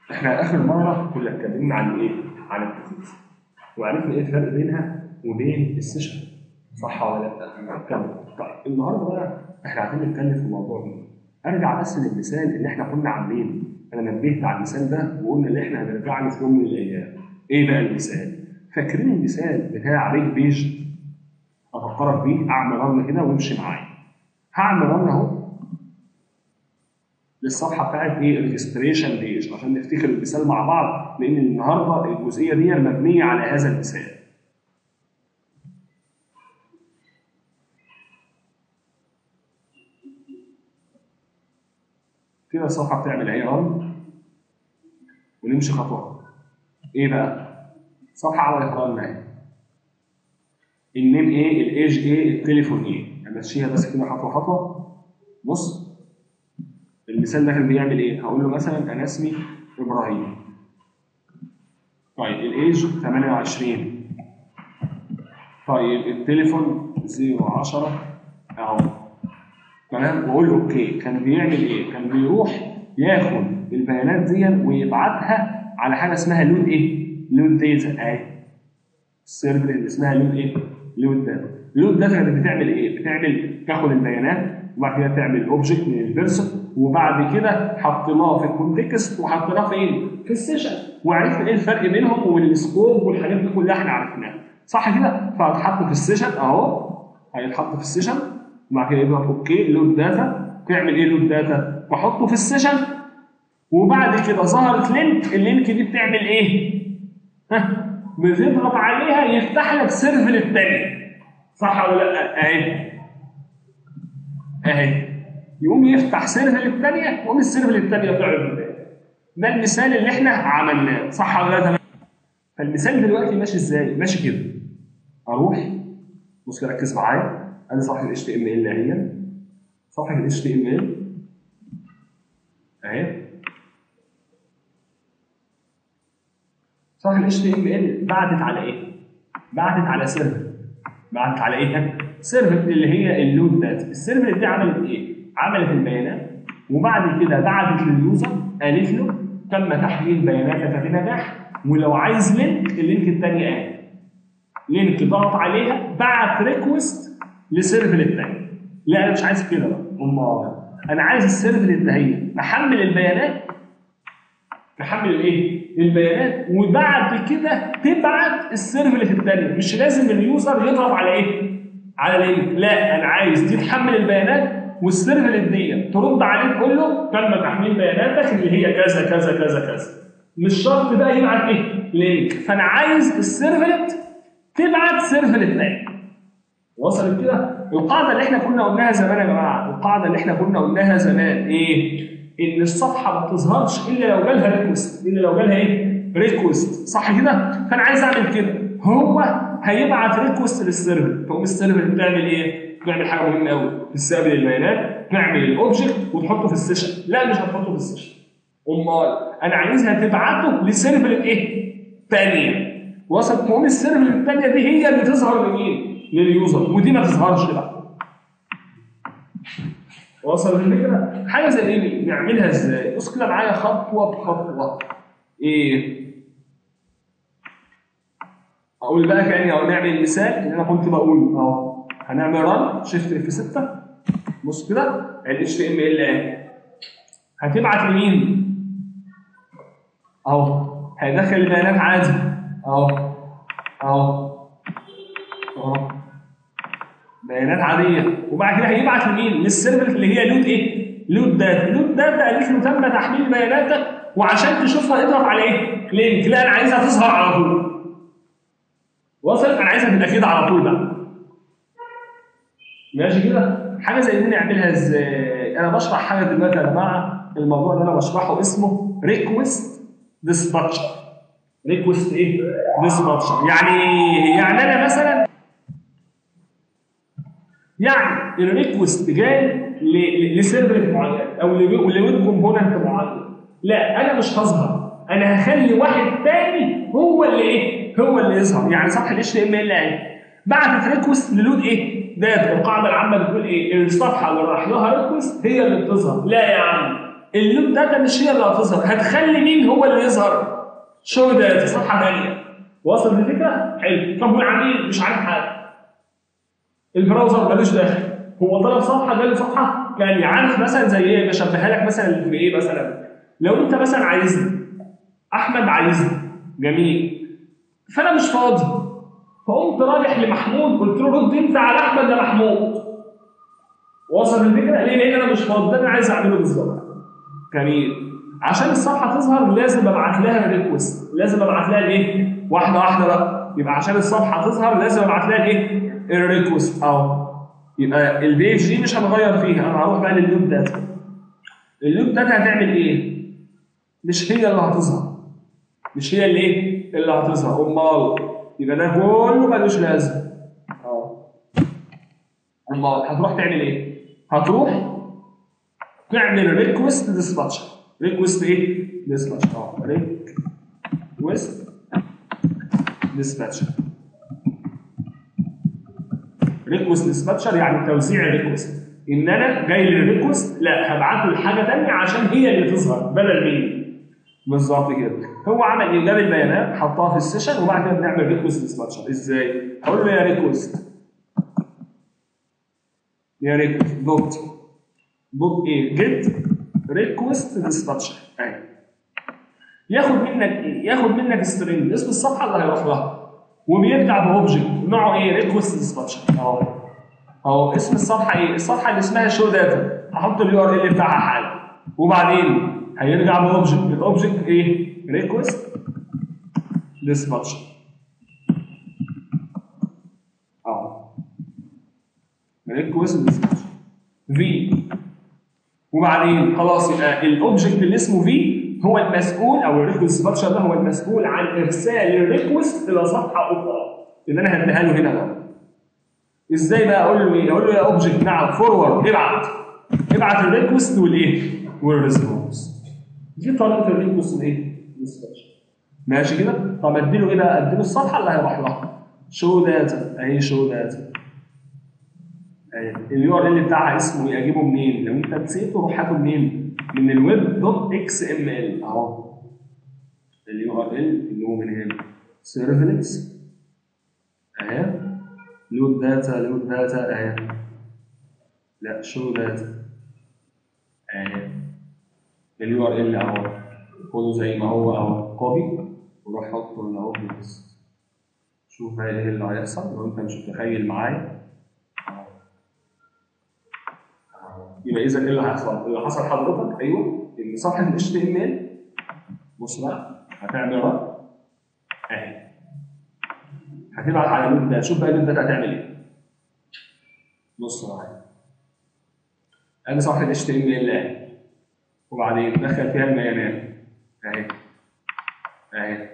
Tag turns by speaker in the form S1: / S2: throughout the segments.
S1: احنا اخر مره كنا اتكلمنا عن ايه؟ عن التكنيك وعرفنا ايه الفرق بينها وبين السيشن صح ولا لا؟ كمل طيب النهارده بقى احنا عايزين نتكلم في الموضوع ده ارجع بس للمثال اللي احنا كنا عاملينه انا نبهت على المثال ده وقلنا ان احنا هنرجع له في يوم من الايام ايه بقى المثال؟ فاكرين المثال بتاع ريك بيج افكرك بيه اعمل رن كده وامشي معايا هعمل رن اهو للصفحه بتاعت ايه ريجستريشن بيج عشان نفتكر المثال مع بعض لان النهارده الجزئيه دي مبنيه على هذا المثال كده الصفحه بتعمل اهي رن ونمشي خطوه ايه بقى؟ صفحه على الاكران اهي النيم ايه الايج ايه التليفون ايه امشيها بس كده خطوه خطوه بص المثال ده كان بيعمل ايه هقول له مثلا انا اسمي ابراهيم طيب الايج 28 طيب التليفون 010 اهو تمام واقول له اوكي كان بيعمل ايه كان بيروح ياخد البيانات دي ويبعتها على حاجه اسمها لود ايه لود داتا اهي السيرفر اللي اسمها لود ايه لود داتا لود داتا كانت بتعمل ايه بتعمل تاخد البيانات وبعد كده تعمل اوبجكت من البيرسون وبعد كده حطيناه في الكونتكست وحطيناه فين في السيشن وعرفنا ايه الفرق بينهم والسكوب والحاجات دي كلها احنا عرفناها صح كده فهتحط في السيشن اهو هيتحط في السيشن وبعد كده يضغط اوكي لود داتا تعمل ايه لود داتا بحطه في السيشن وبعد كده ظهرت لينك اللينك دي بتعمل ايه ها بتضغط عليها يفتح لك سيرفر الثاني صح ولا لا اهي اهي يقوم يفتح سيرفر الثانيه وقوم السيرفر الثانيه تعرض ده المثال اللي احنا عملناه صح ولا لا فالمثال دلوقتي ماشي ازاي ماشي كده اروح بص كده ركز معايا ادي صفحه ال HTML اهي صفحه ال HTML اهي صفحه ال HTML بعتت على ايه؟ بعتت على سيرفر بعتت على ايه؟ سيرفر اللي هي اللود داتا السيرفر دي عملت ايه؟ عملت البيانات وبعد كده بعتت لليوزر قالت له تم تحميل بياناتك بنجاح ولو عايز لينك اللينك الثاني اهي لينك ضغط عليها بعت ريكوست لسيرفر الثاني لا انا مش عايز كده بقى امال انا عايز السيرفر الدهيه نحمل البيانات نحمل الايه؟ البيانات وبعد كده تبعت السيرفر الثاني مش لازم اليوزر يضغط على ايه؟ على لينك لا انا عايز دي تحمل البيانات والسيرفر دي ترد عليه تقول له تم تحميل بياناتك اللي هي كذا كذا كذا كذا مش شرط بقى يبعت ايه؟ لينك فانا عايز السيرفلت تبعت سيرفلت تاني وصلت كده؟ القاعده اللي احنا كنا قلناها زمان يا جماعه القاعده اللي احنا كنا قلناها زمان ايه؟ ان الصفحه ما بتظهرش الا لو جالها ريكوست الا لو جالها ايه؟ ريكوست صح كده؟ فانا عايز اعمل كده هو هيبعت ريكوست للسيرفر تقوم السيرفر بتعمل ايه؟ بتعمل حاجه مهمه قوي تستقبل البيانات تعمل الاوبجكت وتحطه في السيشن لا مش هتحطه في السيشن امال انا عايزها تبعته لسيرفر ايه؟ ثانيه وصلت تقوم السيرفر الثانيه دي هي اللي تظهر لمين؟ لليوزر ودي ما تظهرش بقى وصل الفكره؟ حاجه زي ايه؟ نعملها ازاي؟ بص كده معايا خطوه بخطوه ايه؟ اقول بقى كاني او نعمل المثال اللي انا كنت بقوله اهو هنعمل رن شيفت اف 6 بص كده ال اتش تي ام ال اهي هتبعت لمين؟ اهو هيدخل البيانات عادي اهو اهو اهو بيانات عاديه وبعد كده هيبعت لمين؟ للسيرفر اللي هي لود ايه؟ لود داتا لود داتا قالت له تم تحميل بياناتك وعشان تشوفها اضغط على ايه؟ لينك لا انا عايزها تظهر على طول وصلت انا عايزها تبقى كده على طول بقى ماشي كده حاجه زي دي نعملها ازاي انا بشرح حاجه دلوقتي يا جماعه الموضوع اللي انا بشرحه اسمه ريكوست ديسباتشر ريكوست ايه ديسباتشر يعني يعني انا مثلا يعني الريكوست جاي لسيرفر معين او لويب كومبوننت معين لا انا مش هظهر انا هخلي واحد تاني هو اللي ايه هو اللي يظهر يعني صفحه الاتش تي ام ال اهي بعتت ريكوست للود ايه داتا القاعده العامه بتقول ايه الصفحه اللي راح لها ريكوست هي اللي بتظهر لا يا عم اللود داتا مش هي اللي هتظهر هتخلي مين هو اللي يظهر شو داتا صفحه ثانيه واصل الفكره حلو طب والعميل مش عارف حاجه البراوزر ملوش داخل هو طلب صفحه جاله صفحه يعني عارف مثلا زي ايه بشبهها لك مثلا في ايه مثلا لو انت مثلا عايزني احمد عايزني جميل فانا مش فاضي فقمت رايح لمحمود قلت له رد انت على احمد يا محمود وصل الفكره ليه؟ لان انا مش فاضي ده انا عايز اعمله بالظبط جميل عشان الصفحه تظهر لازم ابعت لها ريكوست لازم ابعت لها الايه؟ واحده واحده بقى يبقى عشان الصفحه تظهر لازم ابعت لها الايه؟ الريكوست اهو يبقى البيج دي مش هنغير فيها انا هروح بقى لللوب داتا اللوب داتا هتعمل ايه؟ مش هي اللي هتظهر مش هي اللي ايه؟ اللي هتظهر امال يبقى ده كله ملوش لازمه اه امال هتروح تعمل ايه؟ هتروح تعمل ريكوست ديسباتشر ريكوست ايه؟ ديسباتشر اه ريكوست ديسباتشر ريكوست ديسباتشر يعني توزيع الريكوست ان انا جاي للريكوست لا هبعته لحاجه ثانيه عشان هي اللي تظهر بدل مين بالظبط كده هو عمل ايه جاب البيانات حطها في السيشن وبعد كده بنعمل ريكوست ديسباتشر ازاي هقول له يا ريكوست يا ريكوست دوت دوت ايه جيت ريكوست ديسباتشر اهي ياخد منك ايه ياخد منك سترينج اسم الصفحه اللي هيروح لها وبيرجع باوبجكت نوعه ايه ريكوست ديسباتشر اهو اهو اسم الصفحه ايه الصفحه اللي اسمها شو داتا هحط اليو ار ال بتاعها حاجه وبعدين هيرجع باوبجكت الاوبجكت ايه ريكوست ديسباتشر اهو ريكوست ديسباتشر في وبعدين خلاص يبقى الاوبجكت اللي اسمه في هو المسؤول او الريكوست ديسباتشر ده هو المسؤول عن ارسال الريكوست الى صفحه اخرى اللي انا هديها له هنا بقى ازاي بقى اقول له ايه؟ اقول له يا اوبجكت نعم فورورد ابعت ابعت الريكوست والايه؟ والريسبونس دي طريقه الريكوست الايه؟ ديسباتشر ماشي كده؟ طب اديله ايه بقى؟ اديله الصفحه اللي هيروح لها شو داتا اهي شو داتا اليو ار ال بتاعها اسمه ايه؟ اجيبه منين؟ لو انت نسيته روح هاته منين؟ من الويب دوت اكس ام ال اهو اليو ار ال اللي هو من هنا سيرفلتس اهي لود داتا لود داتا اهي لا شو داتا اهي اليو ار ال اهو خده زي ما هو اهو كوبي وروح حطه هنا اهو في الوسط شوف بقى ايه اللي هيحصل لو انت مش متخيل معايا يبقى اذا ايه اللي هيحصل؟ اللي حصل حضرتك ايوه ان صفحه ال HTML بص بقى هتعمل رد اهي هتبعت على اللود ده شوف بقى اللود ده هتعمل ايه بص معايا ادي صفحه ال HTML اهي وبعدين دخل فيها البيانات اهي اهي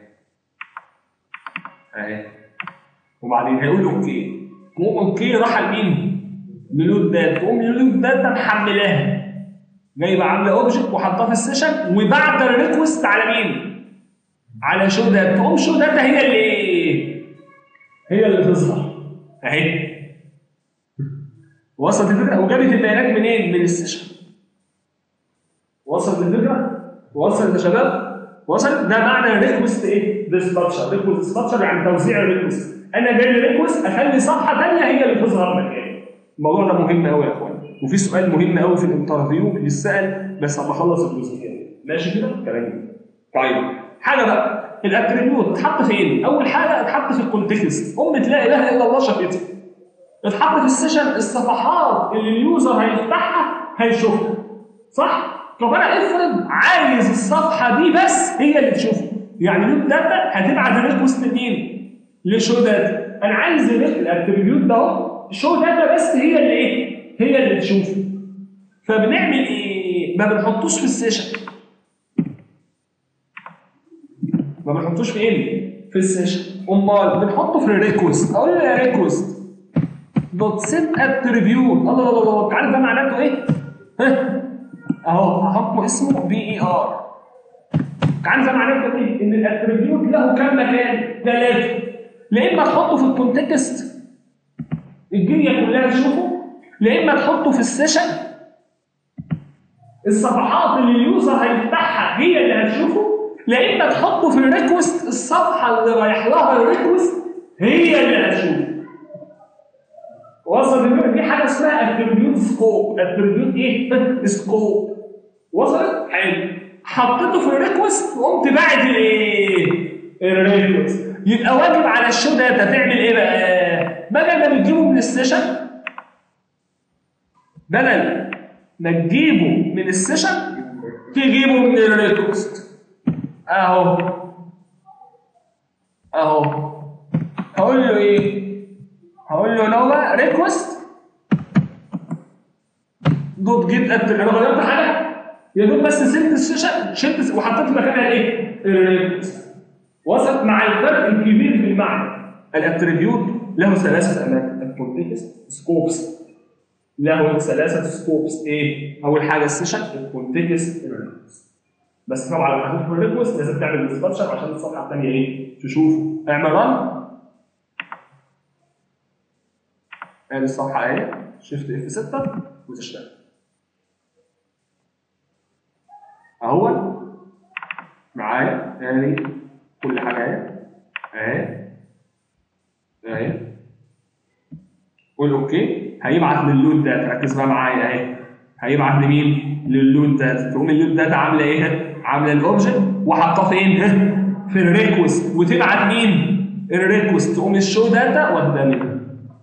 S1: اهي وبعدين هيقول له اوكي تقوم اوكي راح لمين؟ للود داتا تقوم للود داتا محملاها جايبه عامله اوبجكت وحطها في السيشن وبعت الريكوست على مين؟ على شو داتا تقوم شو داتا هي اللي هي اللي تظهر اهي وصلت الفكره وجابت البيانات منين؟ من السيشن وصلت الفكره؟ وصلت يا شباب؟ وصل ده معنى ريكوست ايه؟ ديسباتشر ريكوست ديسباتشر يعني توزيع الريكوست انا جاي لي ريكوست اخلي صفحه ثانيه هي اللي تظهر مكاني الموضوع ده مهم قوي يا اخوان وفي سؤال مهم قوي في الانترفيو بيسال بس اما اخلص الجزئيه ماشي كده كلام جميل. طيب حاجه بقى الاتريبيوت اتحط فين؟ اول حاجه اتحط في الكونتكست ام لا اله الا الله شافتها اتحط في السيشن الصفحات اللي اليوزر هيفتحها هيشوفها صح؟ طب انا افرض عايز الصفحه دي بس هي اللي تشوفها يعني لود داتا هتبعت الريكوست لمين؟ لشو داتا انا عايز الاتريبيوت ده اهو شو داتا بس هي اللي ايه؟ هي اللي تشوفه فبنعمل ايه؟ ما بنحطوش في السيشن ما بنحطوش في ايه؟ في السيشن امال بنحطه في الريكوست اقول له يا ريكوست دوت سيت اتريبيوت الله الله الله عارف ده معناته ايه؟ ها؟ اهو هحطه اسمه بي اي ار عارف ده معناته ايه؟ ان الاتريبيوت له كام مكان؟ ثلاثه لا اما تحطه في الكونتكست الدنيا كلها تشوفه لا اما تحطه في السيشن الصفحات اللي اليوزر هيفتحها هي اللي هتشوفه لا اما تحطه في الريكوست الصفحه اللي رايح لها الريكوست هي اللي هتشوفه وصل الفكره في حاجه اسمها اتريبيوت سكوب اتريبيوت ايه سكوب وصلت حلو حطيته في الريكوست وقمت باعت الايه الريكوست يبقى واجب على الشو داتا تعمل ايه بقى بدل ما بتجيبه من السيشن بدل ما تجيبه من السيشن تجيبه من الريكوست اهو اهو هقول له ايه هقول له نوبه ريكوست دوت جيت انا غيرت حاجه يا دوب بس سبت الشاشه شلت وحطيت مكانها ايه الريكوست وصلت مع الفرق الكبير في المعنى الاتريبيوت له ثلاثه اماكن الكونتكست سكوبس له ثلاثه سكوبس ايه اول حاجه السيشن الكونتكست الريكوست بس طبعا لما هتدخل الريكوست لازم تعمل ديسباتشر عشان الصفحه الثانيه ايه تشوفه اعمل رن ادي الصفحه اهي شيفت اف 6 وتشتغل اهو معايا ادي كل حاجه اهي اهي اهي قول اوكي هيبعت لللود داتا ركز بقى معايا اهي هيبعت لمين؟ لللود داتا تقوم اللود داتا عامله ايه؟ عامله الاوبجكت وحاطاه فين؟ في الريكوست وتبعت مين؟ الريكوست تقوم الشو داتا واخدها منها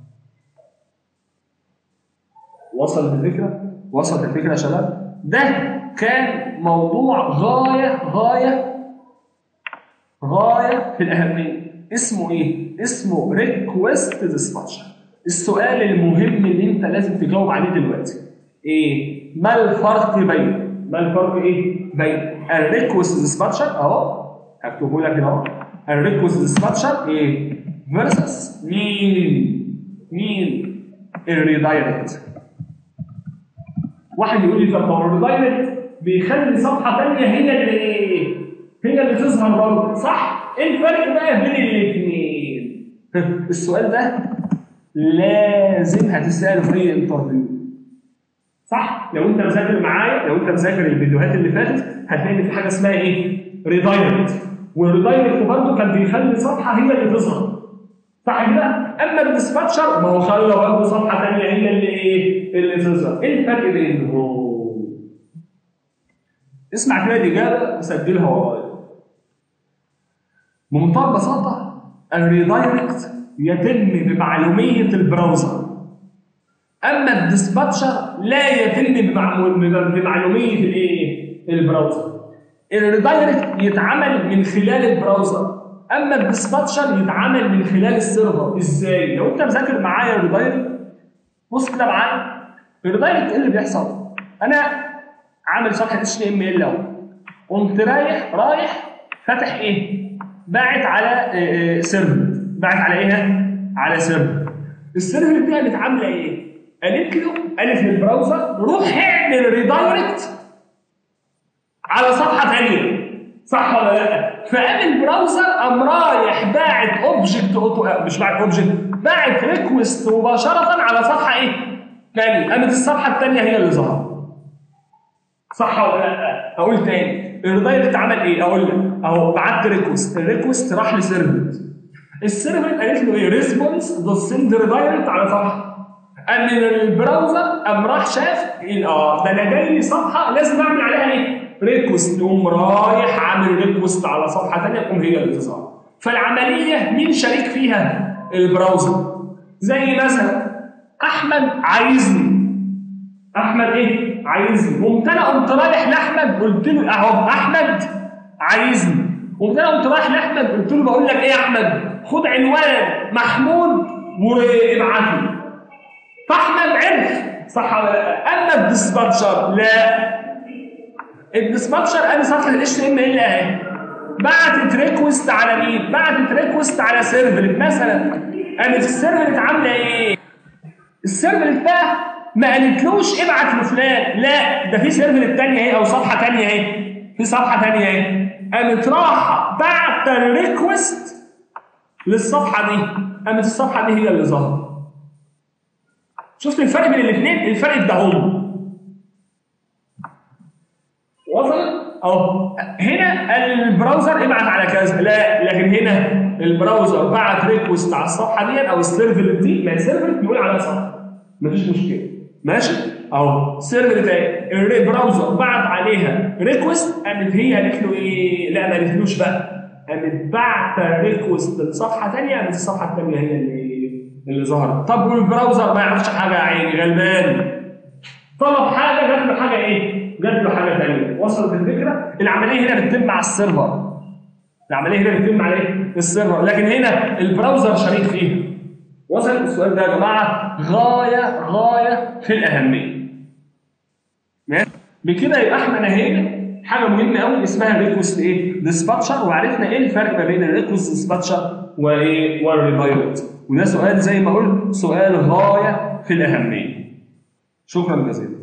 S1: وصل الفكره؟ وصل الفكره يا شباب؟ ده كان موضوع غايه غايه غايه في الاهميه اسمه ايه؟ اسمه ريكوست ديسباتشر السؤال المهم اللي انت لازم تجاوب عليه دلوقتي ايه؟ ما الفرق بين ما الفرق ايه؟ بين الريكوست ديسباتشر اهو هكتبه لك اهو الريكوست ديسباتشر ايه؟ فيرسس مين؟ مين؟ الريدايركت واحد يقول لي طب هو الريدايركت بيخلي صفحه ثانيه هي اللي ايه؟ هي اللي تظهر برضه صح؟ ايه الفرق بقى بين الاثنين؟ السؤال ده لازم هتساله في اي انترفيو صح؟ لو انت مذاكر معايا لو انت مذاكر الفيديوهات اللي فاتت هتلاقي ان في حاجه اسمها ايه؟ ريدايركت والريدايركت برضه كان بيخلي صفحه هي اللي تظهر صح كده؟ اما الديسباتشر ما هو خلى برضه صفحه ثانيه هي اللي ايه؟ اللي تظهر، ايه الفرق بينهم؟ اسمع كده الاجابه وسجلها ورايا. بمنتهى البساطه الريدايركت يتم بمعلوميه البراوزر اما الديسباتشر لا يتم بمعلوميه الايه؟ البراوزر. الريدايركت يتعمل من خلال البراوزر اما الديسباتشر يتعمل من خلال السيرفر ازاي؟ لو انت مذاكر معايا الريدايركت بص كده معايا الريدايركت ايه اللي بيحصل؟ انا عامل صفحه اتش تي ام ال اهو قمت رايح رايح فاتح ايه؟ باعت على سيرفر باعت على ايه؟ على سيرفر السيرفر دي قامت عامله ايه؟ قالت له قالت للبراوزر روح اعمل ريدايركت على صفحه ثانيه صح ولا لا؟ فقام البراوزر قام رايح باعت اوبجكت اوتو مش باعت اوبجكت باعت ريكوست مباشره على صفحه ايه؟ ثانيه قامت الصفحه الثانيه هي اللي ظهرت صح ولا لا؟ اقول تاني الريدايركت عمل ايه؟ اقول لك اهو بعت ريكوست الريكوست راح لسيرفر السيرفر قالت له ايه؟ ريسبونس دوت سند ريدايركت على صفحه قام من البراوزر قام راح شاف اه ده انا جاي لي صفحه لازم اعمل عليها ايه؟ ريكوست يقوم رايح عامل ريكوست على صفحه ثانيه تقوم هي اللي تظهر فالعمليه مين شريك فيها؟ البراوزر زي مثلا احمد عايزني احمد ايه؟ عايزني قمت انا قمت رايح لاحمد قلت له اهو احمد عايزني قمت انا قمت رايح لاحمد قلت له بقول لك ايه يا احمد؟ خد عنوان محمود وابعته لي فاحمد عرف صح ولا لا؟ اما الديسباتشر لا الديسباتشر ادي صفحه الاتش تي ام ال اهي بعتت ريكوست على مين؟ بعتت ريكوست على سيرفلت مثلا قامت السيرفلت عامله ايه؟ السيرفلت بقى ما قالتلوش ابعت لفلان لا ده في سيرفلت ثانيه اهي او صفحه ثانيه اهي في صفحه ثانيه اهي قامت رايحه بعت الريكوست للصفحه دي قامت الصفحه دي هي اللي ظهرت شفت الفرق بين الاثنين؟ الفرق ده هم وصلت؟ اهو هنا البراوزر ابعت على كذا لا لكن هنا البراوزر بعت ريكوست على الصفحه دي او السيرفر دي ما السيرفر بيقول عليها صح مفيش مشكله ماشي اهو السيرفر تاني البراوزر بعت عليها ريكوست قامت هي قالت له ايه لا ما قالتلوش بقى قامت بعت ريكوست لصفحه ثانيه قامت الصفحه الثانيه هي اللي اللي ظهرت طب والبراوزر ما يعرفش حاجه يا عيني غلبان طلب حاجه جات له حاجه ايه؟ جات له حاجه ثانيه وصلت الفكره؟ العمليه هنا بتتم على السيرفر العمليه هنا بتتم على ايه؟ السيرفر لكن هنا البراوزر شريك فيها وصل السؤال ده يا جماعه غايه غايه في الاهميه ماشي؟ بكده يبقى احنا نهينا حاجه مهمه قوي اسمها ريكوست ايه؟ ديسباتشر وعرفنا ايه الفرق ما بين الريكوست ديسباتشر وايه؟ والريدايركت وده سؤال زي ما قلت سؤال غايه في الاهميه شكرا جزيلا